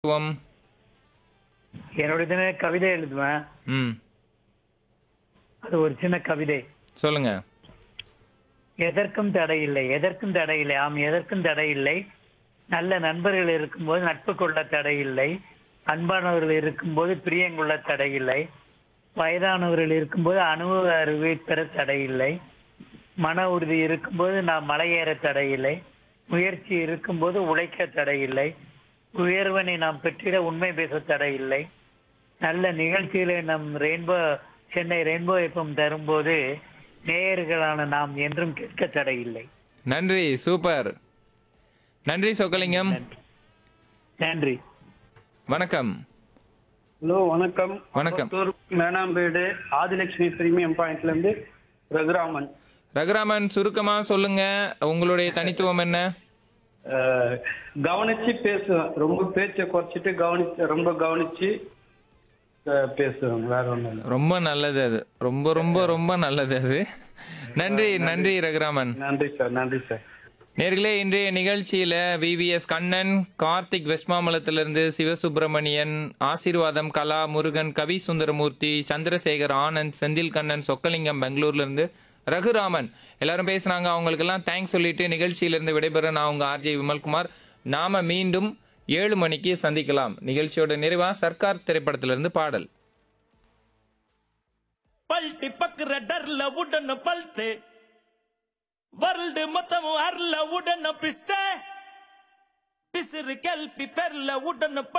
தத்துவம் என்னோட தின கவிதை எழுதுவேன் ம் அது ஒரு சின்ன கவிதை சொல்லுங்க எதற்கும் தடை இல்லை எதற்கும் தடை இல்லை ஆம் எதற்கும் தடை இல்லை நல்ல நண்பர்கள் இருக்கும்போது நட்பு கொள்ள தடை இல்லை அன்பானவர்கள் இருக்கும்போது பிரியங்கொள்ள தடை இல்லை வயதானவர்கள் இருக்கும்போது அனுபவ அறிவை பெற தடை இல்லை மன உறுதி இருக்கும்போது நாம் மலையேற தடை இல்லை முயற்சி இருக்கும்போது உழைக்க தடை இல்லை உயர்வனை நாம் பெற்றிட உண்மை பேச தடை இல்லை நல்ல நிகழ்ச்சிகளை நம் ரெயின்போ சென்னை ரெயின்போ எஃப்எம் தரும்போது நேயர்களான நாம் என்றும் கேட்க தடை இல்லை நன்றி சூப்பர் நன்றி சொக்கலிங்கம் நன்றி வணக்கம் ஹலோ வணக்கம் வணக்கம். அம்பத்தூர் மேனாம்பேடு ஆதிலட்சுமி பிரீமியம் பாயிண்ட்ல இருந்து ரகுராமன் ரகுராமன் சுருக்கமா சொல்லுங்க உங்களுடைய தனித்துவம் என்ன அஹ், கவனிச்சு பேசுவேன் ரொம்ப பேச்சை குறைச்சிட்டு கவனிச்சு ரொம்ப கவனிச்சு அஹ், பேசுவேன் வேற ஒண்ணும் இல்லை ரொம்ப நல்லது அது ரொம்ப ரொம்ப ரொம்ப நல்லது அது நன்றி நன்றி ரகுராமன் நன்றி சார் நன்றி சார் நேர்களே இன்றைய நிகழ்ச்சியில விவிஎஸ் கண்ணன் கார்த்திக் வெஸ்மாமலத்திலிருந்து சிவசுப்பிரமணியன் ஆசீர்வாதம் கலா முருகன் கவி சுந்தரமூர்த்தி சந்திரசேகர் ஆனந்த் செந்தில் கண்ணன் சொக்கலிங்கம் பெங்களூர்ல இருந்து ரகுராமன் எல்லாரும் பேசுனாங்க அவங்களுக்கெல்லாம் தேங்க்ஸ் சொல்லிட்டு நிகழ்ச்சியிலிருந்து விடைபெற நான் உங்க ஆர்ஜே விமல்குமார் நாம மீண்டும் ஏழு மணிக்கு சந்திக்கலாம் நிகழ்ச்சியோட நிறைவா சர்க்கார் திரைப்படத்திலிருந்து பாடல் பல்ட்டி பக்குற டர்ல உடன பல்த்து ವರ್ಲ್ಡ್ ಮೊತ್ತము ಅರ್ಲ ಉಡನ ಪಿಸ್ತೆ ಪಿಸಿರು ಕೆಲ್ಪಿ ಪೆರ್ಲ ಉಡನ